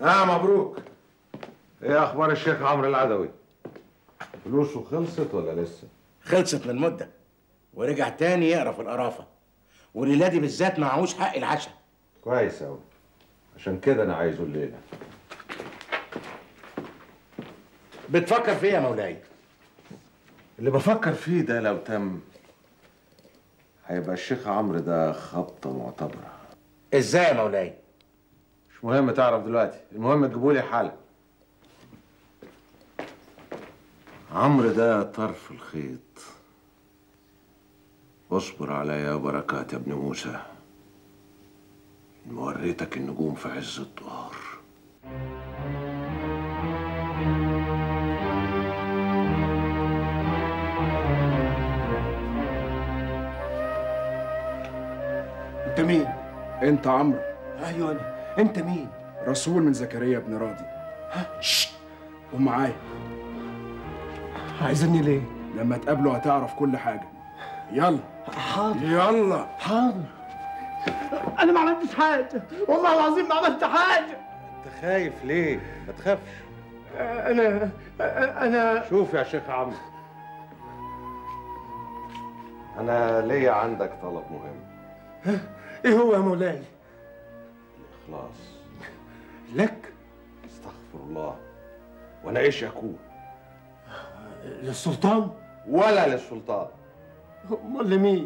اه مبروك ايه اخبار الشيخ عمرو العدوي فلوسه خلصت ولا لسه خلصت من مده ورجع تاني يقرا في القرافه والليله دي بالذات معهوش حق العشاء كويس قوي عشان كده انا عايزه الليله بتفكر في ايه يا مولاي اللي بفكر فيه ده لو تم هيبقى الشيخ عمرو ده خبطه معتبره ازاي يا مولاي مش مهم تعرف دلوقتي المهم تجيبوا لي حاله عمرو ده طرف الخيط اصبر عليا يا بركات يا ابن موسى إن وريتك النجوم في عز الظهر انت مين؟ انت عمرو ايوه انا انت مين؟ رسول من زكريا بن راضي ها ششت ومعايا عايزني ليه؟ لما تقابله هتعرف كل حاجه يلا حاضر يلا حاضر انا ما عملتش حاجه والله العظيم ما عملت حاجه انت خايف ليه ما تخافش انا انا شوف يا شيخ عمرو انا ليا عندك طلب مهم ايه هو يا مولاي؟ الاخلاص لك استغفر الله وانا ايش اكون للسلطان ولا للسلطان امال لمين؟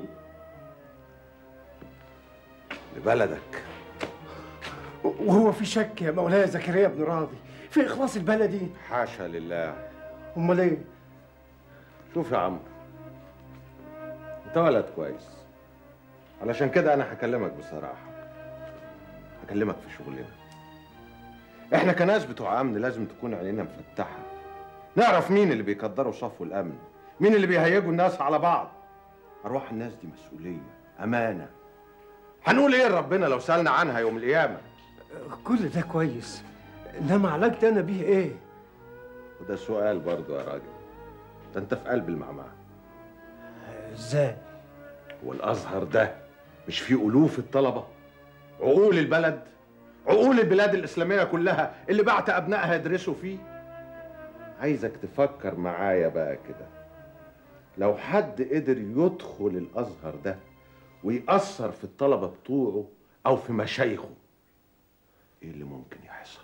لبلدك وهو في شك يا مولاي زكريا بن راضي في اخلاص البلدي حاشا لله امال ايه؟ شوف يا عمرو انت ولد كويس علشان كده انا هكلمك بصراحه هكلمك في شغلنا احنا كناس بتوع امن لازم تكون عينينا مفتحه نعرف مين اللي بيقدروا صفو الامن مين اللي بيهيجوا الناس على بعض ارواح الناس دي مسؤوليه امانه هنقول ايه لربنا لو سالنا عنها يوم القيامه كل ده كويس انما علاجت انا بيه ايه؟ وده سؤال برضه يا راجل ده انت في قلب المعمعه ازاي؟ والازهر ده مش فيه الوف الطلبه عقول البلد عقول البلاد الاسلاميه كلها اللي بعت ابنائها يدرسوا فيه عايزك تفكر معايا بقى كده لو حد قدر يدخل الازهر ده ويأثر في الطلبه بتوعه او في مشايخه ايه اللي ممكن يحصل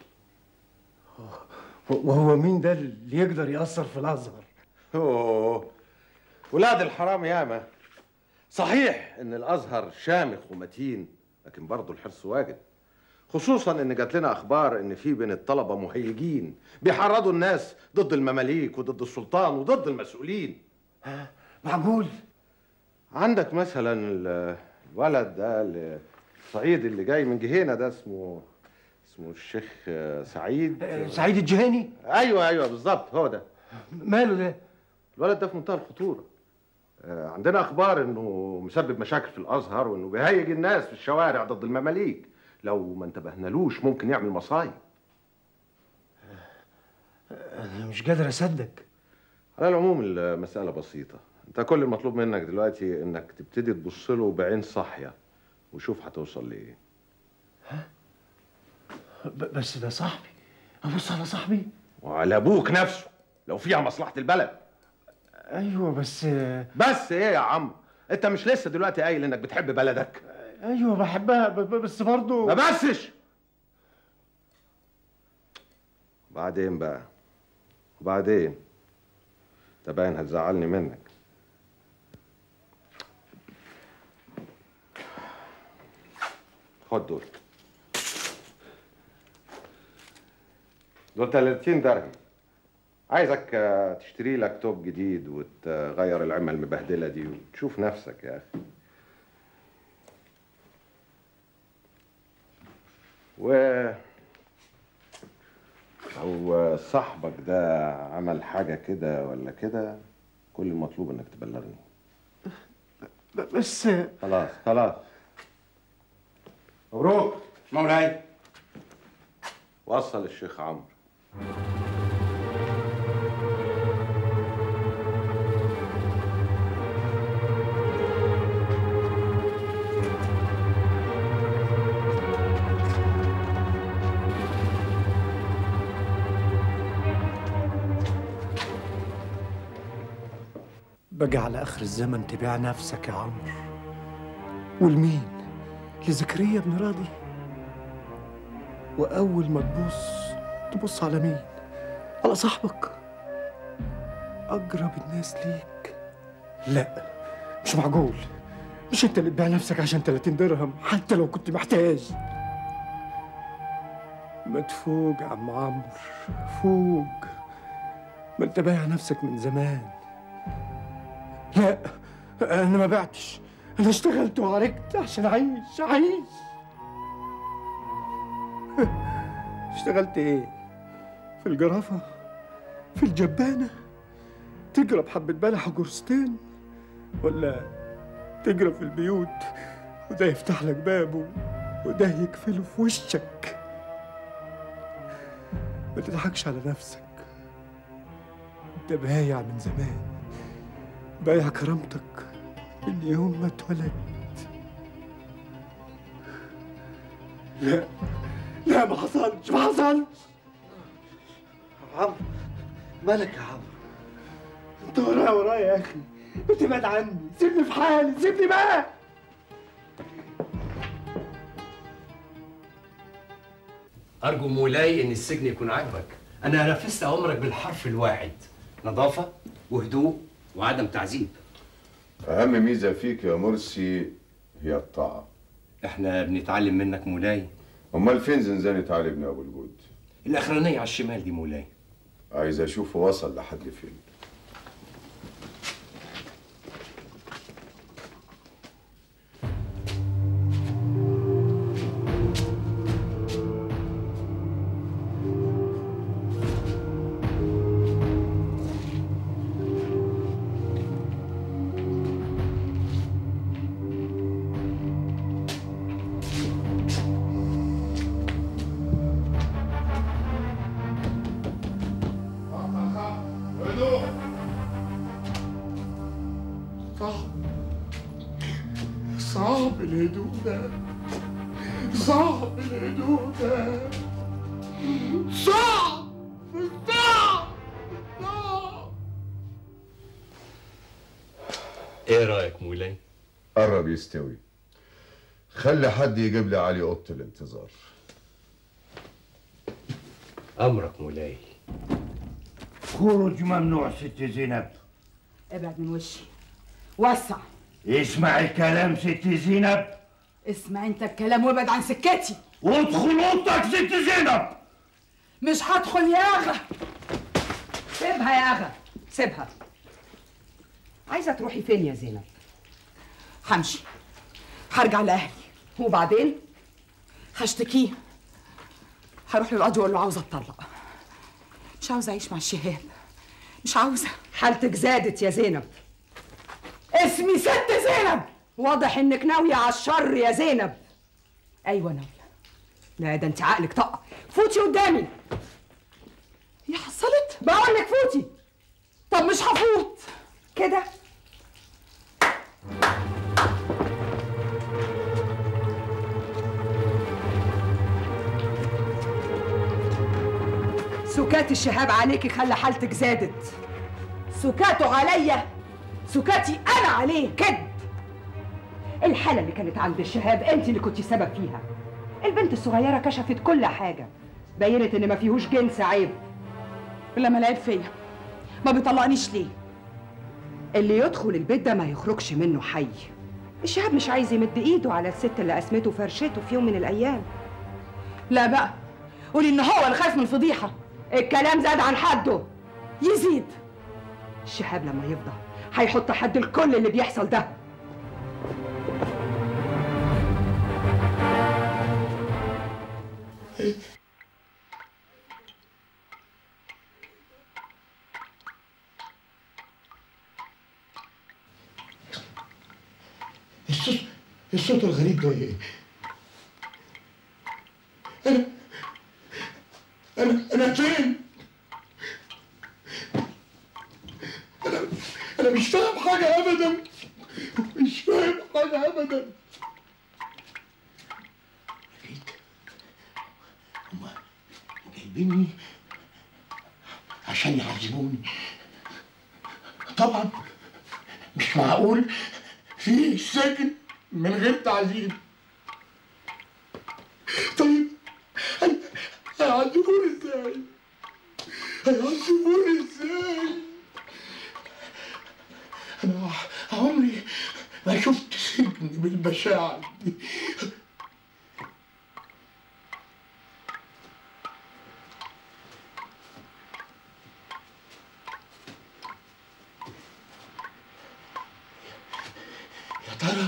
وهو مين ده اللي يقدر يأثر في الازهر؟ اوه ولاد الحرام ياما صحيح ان الازهر شامخ ومتين لكن برضه الحرص واجب خصوصا ان جات لنا اخبار ان في بين الطلبه مهيجين بيحرضوا الناس ضد المماليك وضد السلطان وضد المسؤولين معقول؟ عندك مثلا ال- الولد ده الصعيدي اللي جاي من جهينه ده اسمه اسمه الشيخ آه، سعيد آه، سعيد الجهاني؟ ايوه ايوه بالظبط هو ده ماله ده؟ الولد ده في منتهى الخطورة آه، عندنا أخبار إنه مسبب مشاكل في الأزهر وإنه بيهيج الناس في الشوارع ضد المماليك لو ما انتبهنالوش ممكن يعمل مصايب انا مش قادر اصدق على العموم المسألة بسيطة أنت كل المطلوب منك دلوقتي إنك تبتدي تبص له بعين صاحية وشوف هتوصل لإيه ب- بس ده صاحبي ابص على صاحبي وعلى أبوك نفسه لو فيها مصلحة البلد ايوه بس بس إيه يا عم أنت مش لسه دلوقتي قايل إنك بتحب بلدك ايوه بحبها ب- ب- بس برضه ما بسش بعدين بقى وبعدين ده باين هتزعلني منك خد دول دول 30 درهم عايزك آه، تشتري لك توب جديد وتغير العمة المبهدلة دي وتشوف نفسك يا أخي و لو صاحبك ده عمل حاجة كده ولا كده كل المطلوب انك تبلغني ب- بس خلاص خلاص مبروك مولاي وصل الشيخ عمرو باجي على اخر الزمن تبيع نفسك يا عمرو ولمين لزكريا بن راضي واول ما تبص تبص على مين على صاحبك اقرب الناس ليك لا مش معقول مش انت اللي تبيع نفسك عشان 30 درهم حتى لو كنت محتاج ما تفوق يا عم عمرو فوق ما انت بايع نفسك من زمان لا انا ما بعتش انا اشتغلت وعرقت عشان اعيش اعيش اشتغلت ايه في الجرافة في الجبانة تجرب حبة بلح وجرستين ولا تجرب في البيوت وده يفتح لك بابه وده يقفله في وشك ما تضحكش على نفسك انت بايع من زمان بايع كرامتك من يوم ما اتولدت لا لا ما حصلش ما حصلش عمرو مالك يا عمرو انت ورايا ورايا يا اخي بتبعد عني سيبني في حالي سيبني بقى أرجو مولاي إن السجن يكون عاجبك أنا نفذت أمرك بالحرف الواحد نظافة وهدوء وعدم تعذيب أهم ميزة فيك يا مرسي هي الطاعة إحنا بنتعلم منك مولاي أمال فين زنزانة علي بن أبو الجود؟ الأخرانية على الشمال دي مولاي عايز أشوفه وصل لحد فين صعب الهدوء ده صعب الهدوء ده صعب صعب صعب إيه رأيك مولاي؟ قرب يستوي خلي حد يجيب لي علي اوضه الانتظار أمرك مولاي خروج ممنوع ست زينب ابعد من وشي وسع اسمع الكلام ست زينب اسمع انت الكلام وابعد عن سكتي وادخل اوضتك ست زينب مش هدخل يا اغا سيبها يا اغا سيبها عايزة تروحي فين يا زينب؟ همشي هرجع لاهلي وبعدين؟ هشتكيه هروح للقاضي واقول له عاوزه اتطلق مش عاوزه اعيش مع الشهاب مش عاوزه حالتك زادت يا زينب اسمي ست زينب واضح انك ناوية على الشر يا زينب ايوه ناويه لا ده انت عقلك طق فوتي قدامي هي حصلت بقول لك فوتي طب مش هفوت كده سكات الشهاب عليكي خلى حالتك زادت سكاته عليا سكاتي انا عليه كذب الحالة اللي كانت عند الشهاب انت اللي كنت سبب فيها البنت الصغيرة كشفت كل حاجة بينت ان ما فيهوش جنس عيب لما لعب فيا ما بيطلقنيش ليه اللي يدخل البيت ده ما يخرجش منه حي الشهاب مش عايز يمد ايده على الست اللي قسمته وفرشته في يوم من الايام لا بقى قولي ان هو اللي خايف من الفضيحه الكلام زاد عن حده يزيد الشهاب لما يفضى هيحط حد لكل اللي بيحصل ده الصوت الصوت الغريب ده ايه؟ انا انا انا فين؟ انا انا مش فاهم حاجة ابدا مش فاهم حاجة ابدا اكيد هما جايبيني عشان يعذبوني طبعا مش معقول في سجن من غير تعذيب طيب هي- هيعذبوني ازاي؟ هيعذبوني ازاي؟ انا عمري ما شفت سجن بالبشاعة دي يا ترى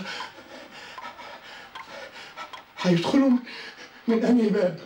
هيدخلوا من أنهي باب؟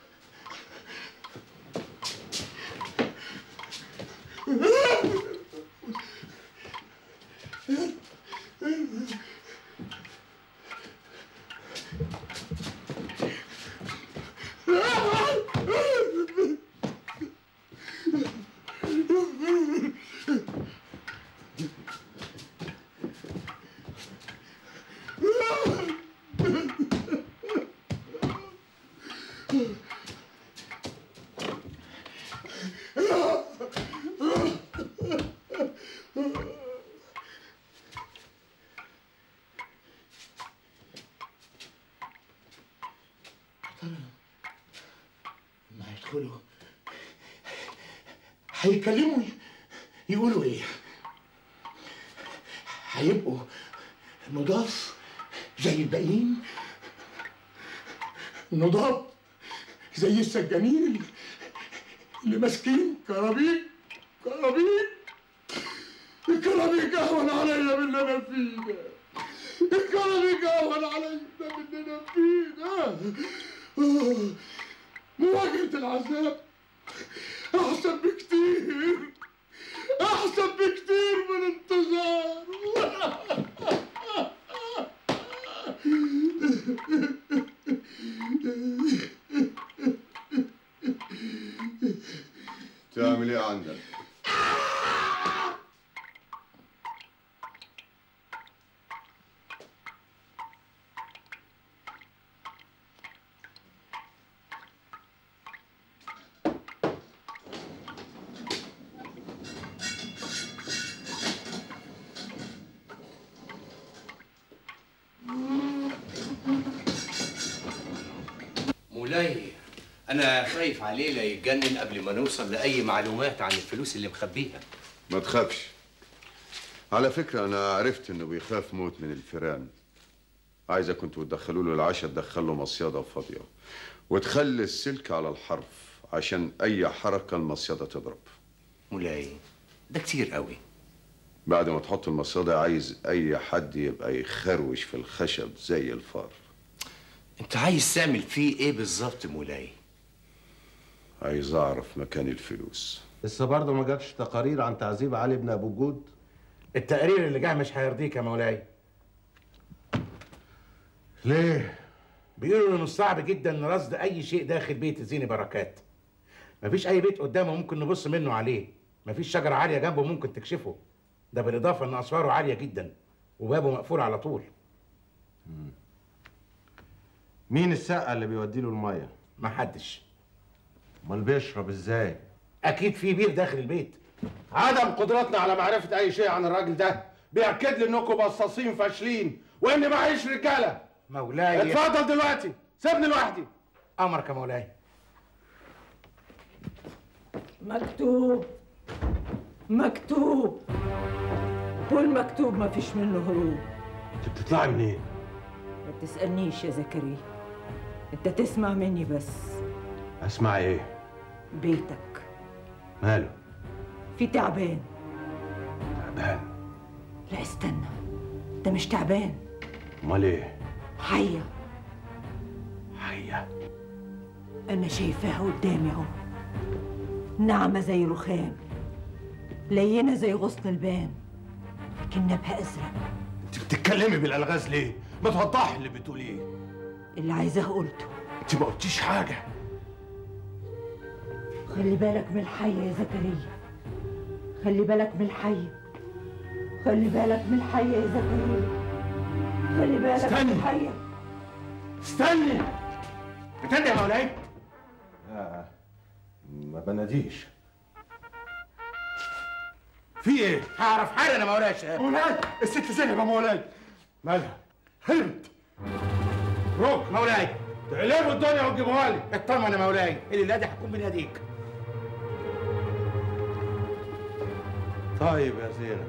ما هيدخلوا هيكلموا يقولوا ايه هيبقوا نضاف زي الباقيين نضاف زي السجانين اللي, اللي ماسكين كرابيك كرابيك الكرابيك اهون عليا من اللي انا فيه ده الكرابيك اهون عليا من اللي انا فيه ده آه. مواجهة العذاب أحسن بكتير أحسن بكتير من انتظار تعمل ايه عندك؟ مولاي انا خايف عليه لا يتجنن قبل ما نوصل لاي معلومات عن الفلوس اللي مخبيها ما تخافش على فكرة أنا عرفت إنه بيخاف موت من الفيران عايزك كنتوا تدخلوا له العشاء تدخل له مصيدة فاضية وتخلي السلك على الحرف عشان أي حركة المصيدة تضرب مولاي ده كتير قوي بعد ما تحط المصيدة عايز أي حد يبقى يخروش في الخشب زي الفار انت عايز تعمل فيه ايه بالظبط مولاي عايز أعرف مكان الفلوس لسه برضه ما جاتش تقارير عن تعذيب علي بن ابو جود التقرير اللي جاي مش هيرضيك يا مولاي ليه بيقولوا انه صعب جدا رصد اي شيء داخل بيت زيني بركات مفيش اي بيت قدامه ممكن نبص منه عليه مفيش شجره عاليه جنبه ممكن تكشفه ده بالاضافه ان اسواره عاليه جدا وبابه مقفول على طول مين السقه اللي بيودي له الميه محدش امال بيشرب ازاي اكيد في بير داخل البيت عدم قدرتنا على معرفة أي شيء عن الراجل ده بيأكد لي إنكم بصاصين فاشلين وإن معيش رجالة مولاي اتفضل دلوقتي سيبني لوحدي امرك يا مولاي مكتوب مكتوب والمكتوب ما فيش منه هروب انت بتطلعي منين ما تسألنيش يا زكريا انت تسمع مني بس اسمع ايه بيتك ماله في تعبان تعبان لا استنى ده مش تعبان امال ايه حية حيه أنا شايفاها قدامي أهو ناعمة زي رخام لينة زي غصن البان لكن نبها أزرق أنت بتتكلمي بالألغاز ليه؟ ما توضحي اللي بتقوليه اللي عايزاه قلته أنت ما قلتيش حاجة خلي بالك من الحية يا زكريا خلي بالك من الحية خلي بالك من الحية يا زكريا خلي بالك استني. من الحية استني بتندي يا مولاي لا ما بناديش في ايه؟ هعرف حالا يا مولاي شهاب مولاي الست زينب يا مولاي مالها؟ هربت روك مولاي تقلبوا الدنيا وتجيبوها لي اطمن يا مولاي الليله دي هتكون من يديك طيب يا زينب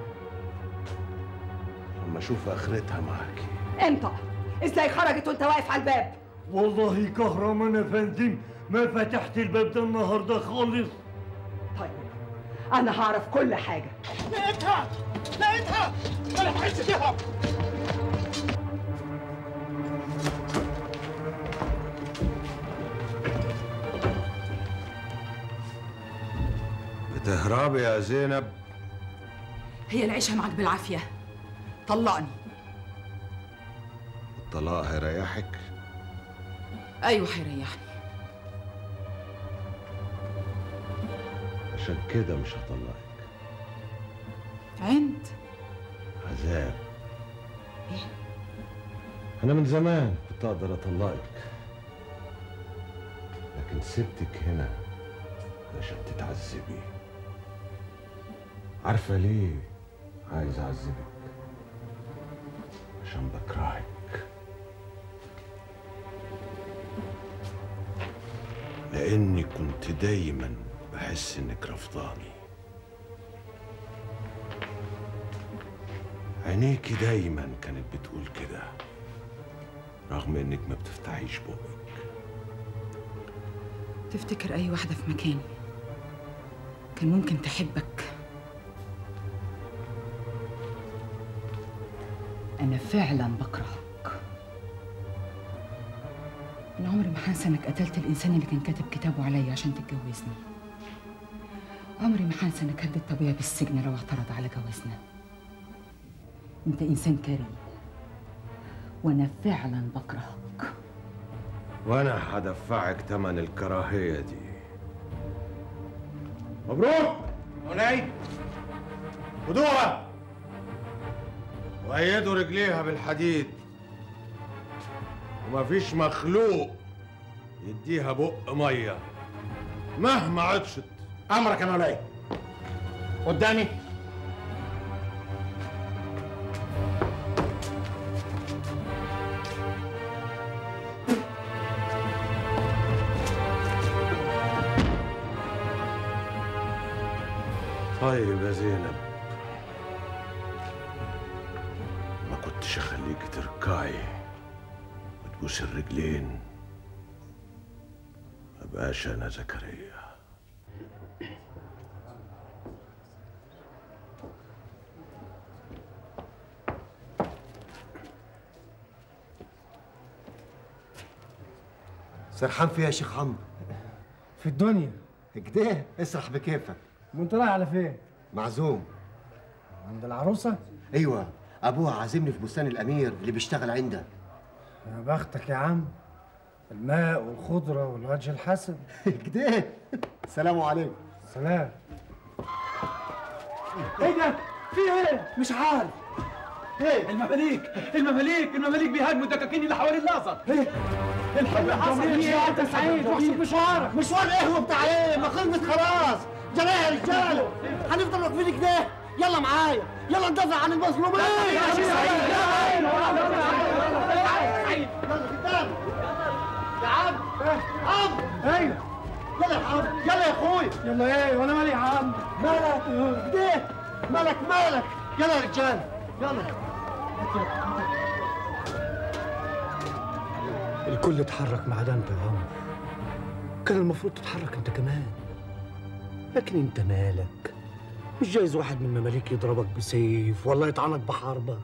لما اشوف اخرتها معاكي انت ازاي خرجت وانت واقف على الباب والله كهرمان يا فندم ما فتحت الباب ده النهارده خالص طيب انا هعرف كل حاجه لقيتها لقيتها ما لحقتش تهرب بتهربي يا زينب هي العيشة معك بالعافية طلقني الطلاق هيريحك أيوة هيريحني عشان كده مش هطلقك عند عذاب انا من زمان كنت اقدر اطلقك لكن سبتك هنا عشان تتعذبي عارفه ليه عايز اعذبك عشان بكرهك لاني كنت دايما بحس انك رفضاني عينيكي دايما كانت بتقول كده رغم انك ما بتفتحيش بقك تفتكر أي واحدة في مكاني كان ممكن تحبك أنا فعلا بكرهك من عمري ما هنسى إنك قتلت الإنسان اللي كان كاتب كتابه عليا عشان تتجوزني عمري ما هنسى إنك هددت أبويا بالسجن لو اعترض على جوازنا أنت إنسان كريم وأنا فعلا بكرهك وانا هدفعك تمن الكراهيه دي مبروك مولاي خدوها وأيدوا رجليها بالحديد ومفيش مخلوق يديها بق ميه مهما عطشت امرك يا مولاي قدامي طيب يا زينب ما كنتش اخليك تركعي وتبوس الرجلين ما بقاش انا زكريا سرحان فيها يا شيخ عمرو في الدنيا كده اسرح بكيفك وانت رايح على فين؟ معزوم عند العروسة؟ ايوه ابوها عازمني في بستان الامير اللي بيشتغل عنده يا بختك يا عم الماء والخضرة والوجه الحسن كده السلام عليكم سلام ايه ده؟ في ايه؟ مش عارف ايه المماليك المماليك المماليك بيهاجموا الدكاكين اللي حوالين الاقصر ايه؟ الحرب حصل ايه يا انت سعيد روح شوف مشوارك مشوار ايه وبتاع ايه ما خلصت خلاص جري يا رجاله هنفضل واقفين كده يلا معايا يلا ندافع عن المظلومين يا شيخ سعيد يلا قدام يا عم عم ايوه يلا يا عم يلا يا اخويا يلا ايه وانا مالي يا عم مالك كده مالك مالك يلا يا رجاله يلا الكل اتحرك ما عدا انت يا عمر كان المفروض تتحرك انت كمان لكن انت مالك مش جايز واحد من المماليك يضربك بسيف ولا يطعنك بحربة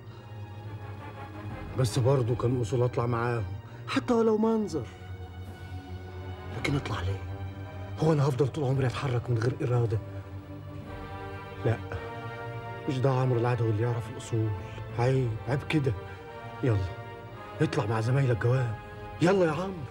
بس برضه كان اصول اطلع معاهم حتى ولو منظر لكن اطلع ليه هو انا هفضل طول عمري اتحرك من غير اراده لا مش ده عمرو العدوي اللي يعرف الاصول عيب عيب كده يلا اطلع مع زمايلك جواب يلا يا عمرو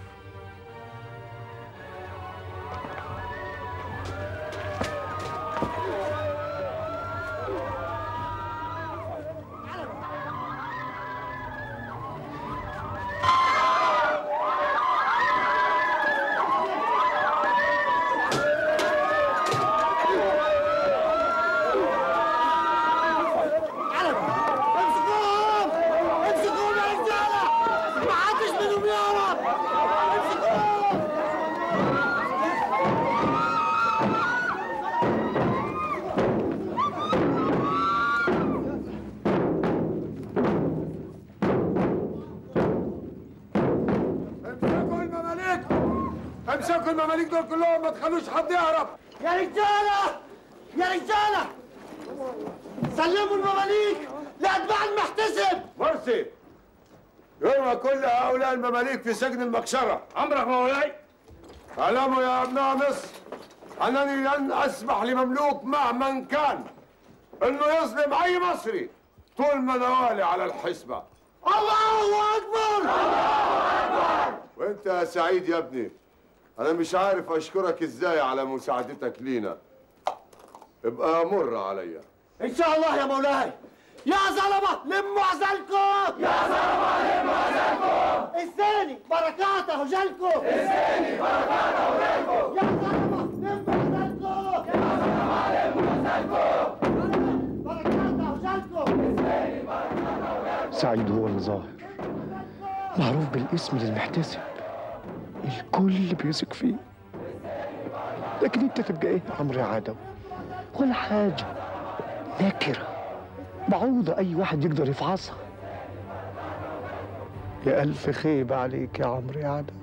امسكوا المماليك امسكوا المماليك دول كلهم ما تخلوش حد يهرب يا رجاله يا رجاله سلموا المماليك لاتباع المحتسب مرسي يرمى كل هؤلاء المماليك في سجن المكشرة أمرك مولاي اعلموا يا أبناء مصر أنني لن أسمح لمملوك مهما كان إنه يظلم أي مصري طول ما نوالي على الحسبة الله اكبر الله اكبر وأنت يا سعيد يا ابني أنا مش عارف أشكرك إزاي على مساعدتك لينا ابقى مر عليا ان شاء الله يا مولاي يا ظلمه لموا عزلكم يا ظلمه لموا عزلكم الثاني بركاته جلكم الثاني بركاته جلكم يا ظلمه لموا عزلكم يا ظلمه لموا عزلكم بركاته جلكم الثاني سعيد هو اللي ظاهر معروف بالاسم للمحتسب الكل بيثق فيه لكن انت تبقى ايه يا عمرو يا عدو ولا حاجه نكره بعوضة اي واحد يقدر يفحصها يا الف خيبه عليك يا عمرو يا عدو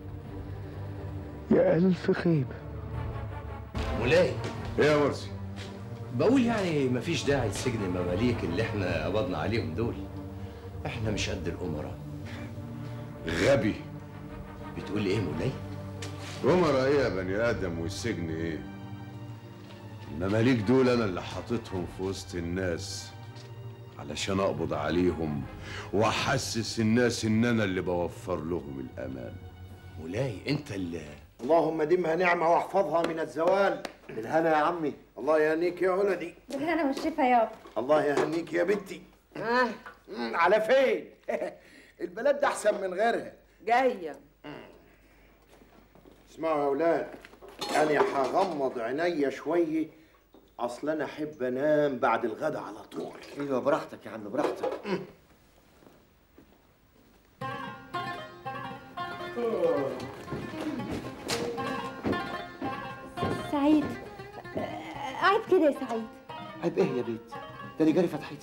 يا الف خيبه مولاي ايه يا مرسي بقول يعني مفيش داعي لسجن المماليك اللي احنا قبضنا عليهم دول احنا مش قد الأمراء غبي بتقول ايه مولاي؟ أمراء ايه يا بني آدم والسجن ايه المماليك دول أنا اللي حاططهم في وسط الناس علشان أقبض عليهم وأحسس الناس إن أنا اللي بوفر لهم الأمان مولاي أنت اللي اللهم دمها نعمه واحفظها من الزوال بالهنا يا عمي الله يهنيك يا ولدي بالهنا والشفا يابا الله يهنيك يا بنتي آه. مم، على فين البلد ده احسن من غيرها جايه اسمعوا يا اولاد انا هغمض عينيا شويه اصل انا احب انام بعد الغدا على طول ايوه براحتك يا عم براحتك سعيد قاعد كده يا سعيد عيب ايه يا بيت ده انا جاري فتحتي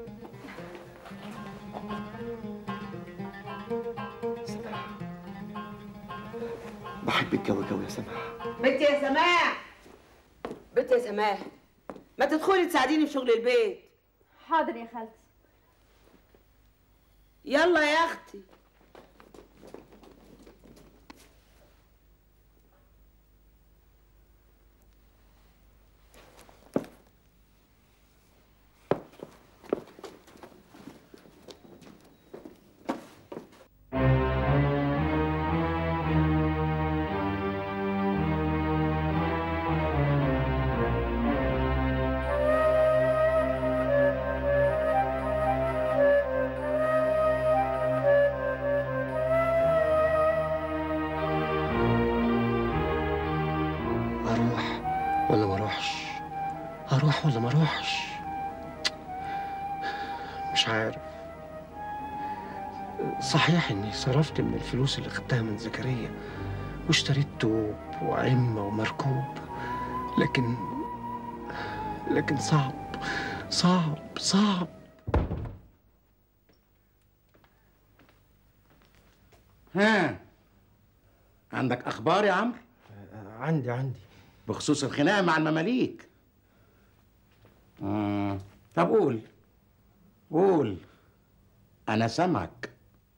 بحبك قوي قوي يا سماح بنت يا سماح بنت يا سماح ما تدخلي تساعديني في شغل البيت حاضر يا خالتي يلا يا اختي اروح ولا ما اروحش اروح ولا ما اروحش مش عارف صحيح اني صرفت من الفلوس اللي خدتها من زكريا واشتريت توب وعمة ومركوب لكن لكن صعب صعب صعب ها عندك اخبار يا عمرو عندي عندي بخصوص الخناقه مع المماليك آه. طب قول قول انا سامعك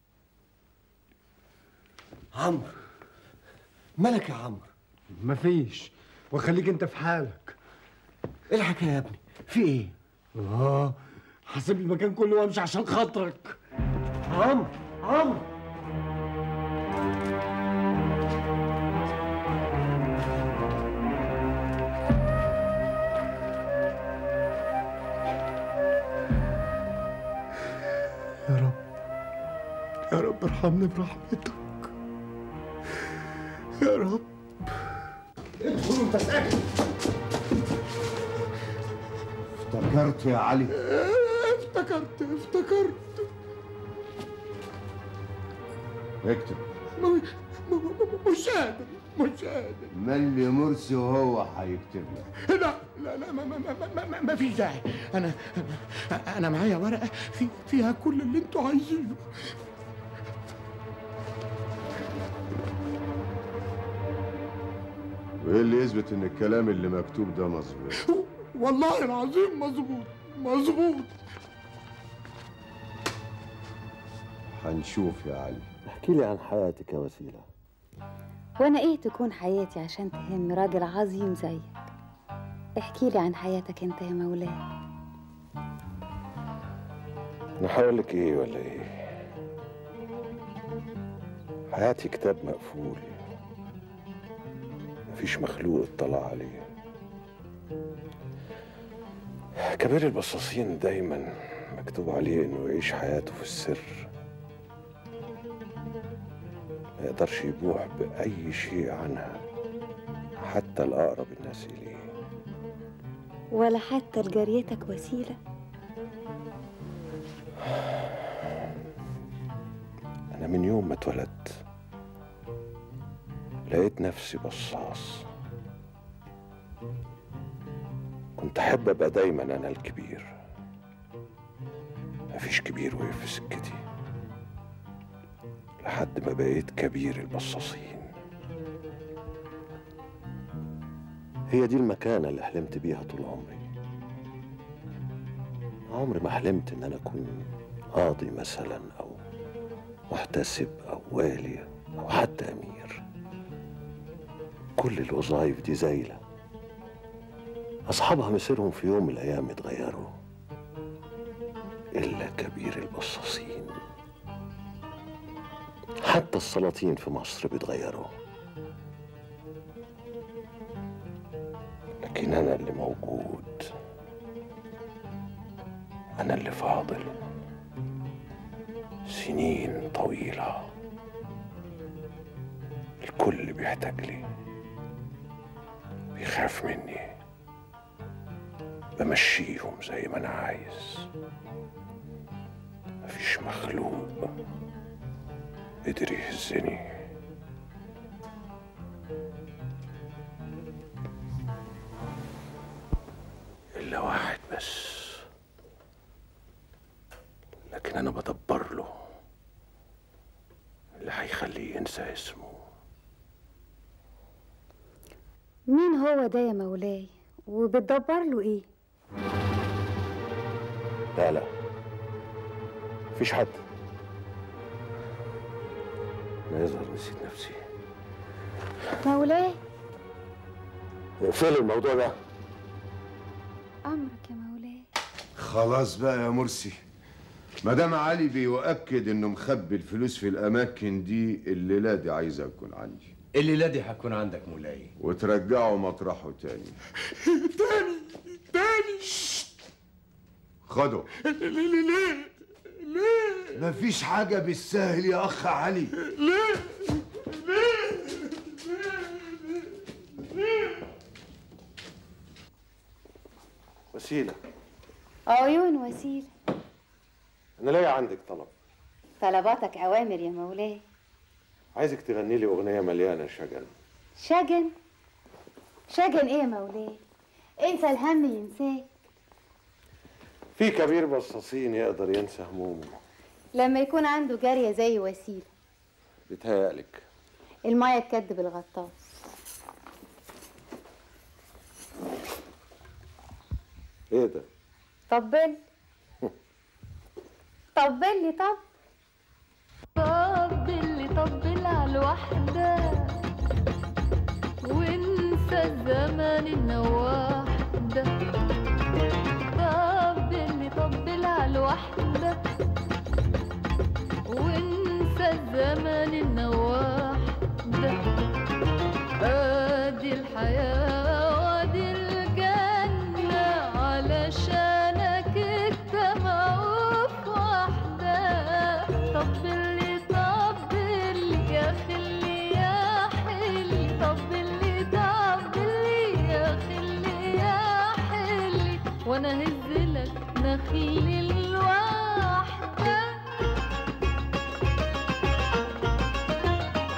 عمرو مالك يا عمرو مفيش وخليك انت في حالك ايه الحكايه يا ابني في ايه اه هسيب المكان كله وامشي عشان خاطرك عمرو عمرو يا رب يا رب ارحمني برحمتك يا رب ادخل وانت ساكت افتكرت يا علي افتكرت افتكرت اكتب م- م- مش قادر مش قادر ملي مرسي وهو هيكتب لك لا لا لا ما, ما, ما, ما, ما, ما فيش داعي انا انا معايا ورقه في فيها كل اللي انتوا عايزينه وايه اللي يثبت ان الكلام اللي مكتوب ده مظبوط والله العظيم مظبوط مظبوط هنشوف يا علي احكي لي عن حياتك يا وسيله وانا ايه تكون حياتي عشان تهم راجل عظيم زيك احكي لي عن حياتك انت يا مولاي انا هقول لك ايه ولا ايه حياتي كتاب مقفول مفيش مخلوق اطلع عليه كبير البصاصين دايما مكتوب عليه انه يعيش حياته في السر ما يقدرش يبوح بأي شيء عنها حتى الأقرب الناس إليه ولا حتى لجاريتك وسيله أنا من يوم ما اتولدت لقيت نفسي بصاص كنت أحب أبقى دايما أنا الكبير مفيش كبير وقف في سكتي لحد ما بقيت كبير البصاصين هي دي المكانة اللي حلمت بيها طول عمري عمري ما حلمت إن أنا أكون قاضي مثلا أو محتسب أو والي أو حتى أمير كل الوظائف دي زايلة أصحابها مصيرهم في يوم من الأيام يتغيروا إلا كبير البصاصين حتى السلاطين في مصر بيتغيروا لكن أنا اللي موجود أنا اللي فاضل سنين طويلة الكل بيحتاج لي بيخاف مني بمشيهم زي ما أنا عايز مفيش مخلوق قدر يهزني إلا واحد بس لكن أنا بدبر له اللي هيخليه ينسى اسمه مين هو ده يا مولاي وبتدبر له ايه لا لا مفيش حد أنا يظهر نسيت نفسي مولاي اقفلي الموضوع ده امرك يا مولاي خلاص بقى يا مرسي مدام علي بيؤكد انه مخبي الفلوس في الاماكن دي الليله دي عايزه تكون عندي الليله دي هتكون عندك مولاي وترجعه مطرحه تاني تاني تاني خده ليه ليه ليه ليه مفيش حاجه بالسهل يا اخ علي ليه ليه وسيلة عيون وسيله أنا ليا عندك طلب طلباتك اوامر يا مولاي عايزك تغني لي أغنية مليانة شجن شجن شجن ايه يا مولاي انسى الهم ينساك في كبير بصاصين يقدر ينسى همومه لما يكون عنده جارية زي وسيلة بيتهيألك المية تكدب الغطاس إيه ده؟ طبل طبل لي طب طبل طبل على الوحدة وانسى الزمن النواح ده طبل طبل على الوحدة وانسى الزمن النواح ده ادي الحياة وادي الجنة علشانك اجتمعوا في واحدة طبل لي طبل يا خلي يا حلي طبل لي طبل يا خلي يا حلي وانا هزلك نخيل الواحدة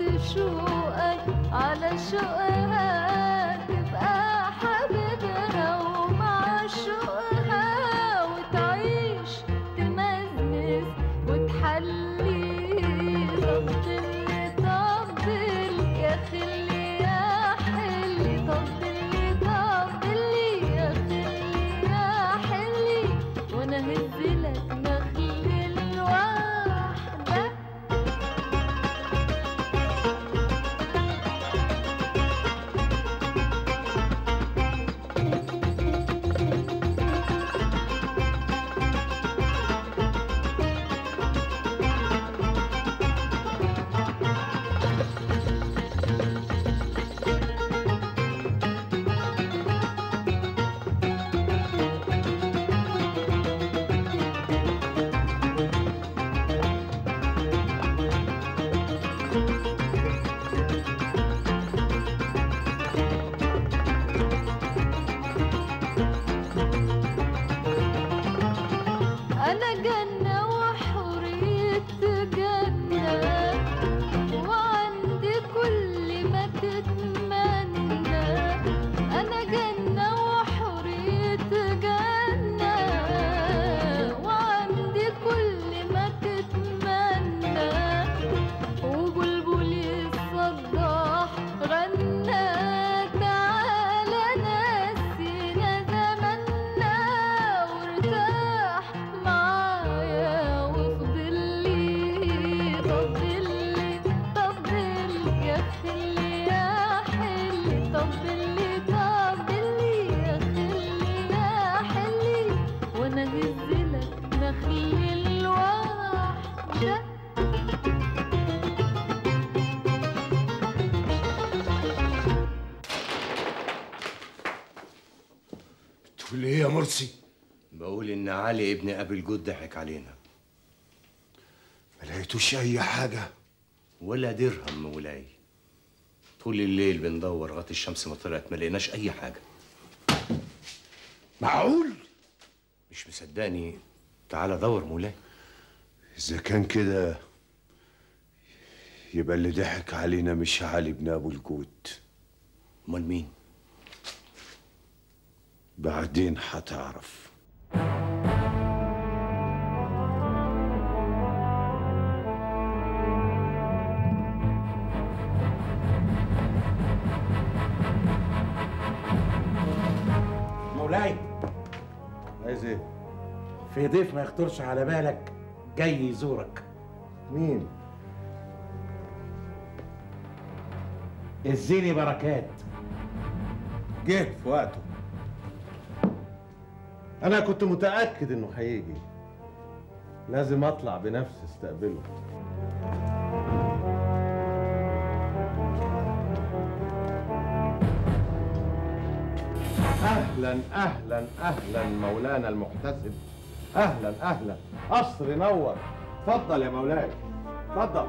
شوقك على شوقها تبقى حبيبها ومع شوقها وتعيش تمزمز وتحلي طبلي طبل يا خلي يا حلي طبلي طبلي يا خلي يا حلي وانا هزلك نخل الوحده أنا جنة وحورية جنة وعندي كل ما تتمنى أنا جنة وحورية جنة وعندي كل ما تتمنى وبلبل الصداح غنى تعالى نسينا زمنا وارتاح معايا وفضل لي طبل لي طبل يا خلي يا حلي طبل لي طبل لي يا خلي يا حلي وانا هزلك نخل الوحده تقول ايه يا مرسي؟ بقول ان علي ابن ابي الجود ضحك علينا ما لقيتوش اي حاجه ولا درهم مولاي طول الليل بندور لغايه الشمس ما طلعت ما لقيناش اي حاجه معقول مش مصدقني تعال دور مولاي إذا كان كده يبقى اللي ضحك علينا مش علي بن أبو الجود أمال مين؟ بعدين هتعرف مولاي عايز ايه؟ في ضيف ما يخطرش على بالك جاي يزورك مين؟ الزيني بركات جه في وقته انا كنت متاكد انه هيجي لازم اطلع بنفسي استقبله اهلا اهلا اهلا مولانا المحتسب اهلا اهلا قصر نور اتفضل يا مولاي اتفضل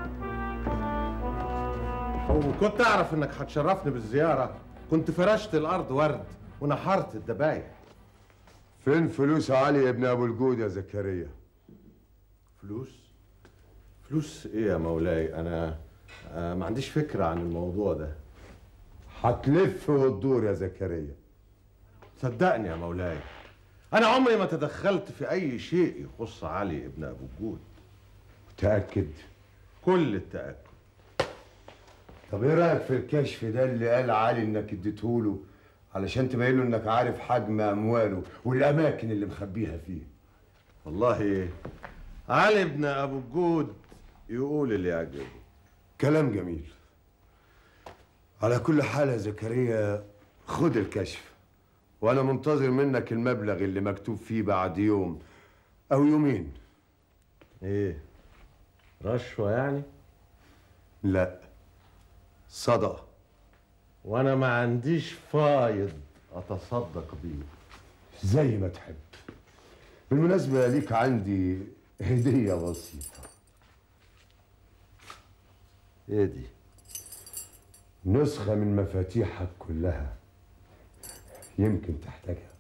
وكنت اعرف انك هتشرفني بالزياره كنت فرشت الارض ورد ونحرت الدبايح فين فلوس علي ابن أبو الجود يا زكريا فلوس فلوس ايه يا مولاي انا آه ما عنديش فكره عن الموضوع ده هتلف وتدور يا زكريا صدقني يا مولاي انا عمري ما تدخلت في اي شيء يخص علي ابن ابو الجود متأكد كل التاكد طب ايه رايك في الكشف ده اللي قال علي انك اديتهوله علشان تبين له انك عارف حجم امواله والاماكن اللي مخبيها فيه والله علي ابن ابو الجود يقول اللي يعجبه كلام جميل على كل حال يا زكريا خد الكشف وانا منتظر منك المبلغ اللي مكتوب فيه بعد يوم او يومين ايه رشوه يعني لا صدقه وانا ما عنديش فايض اتصدق بيه زي ما تحب بالمناسبة ليك عندي هدية بسيطة ايه دي؟ نسخة من مفاتيحك كلها يمكن تحتاجها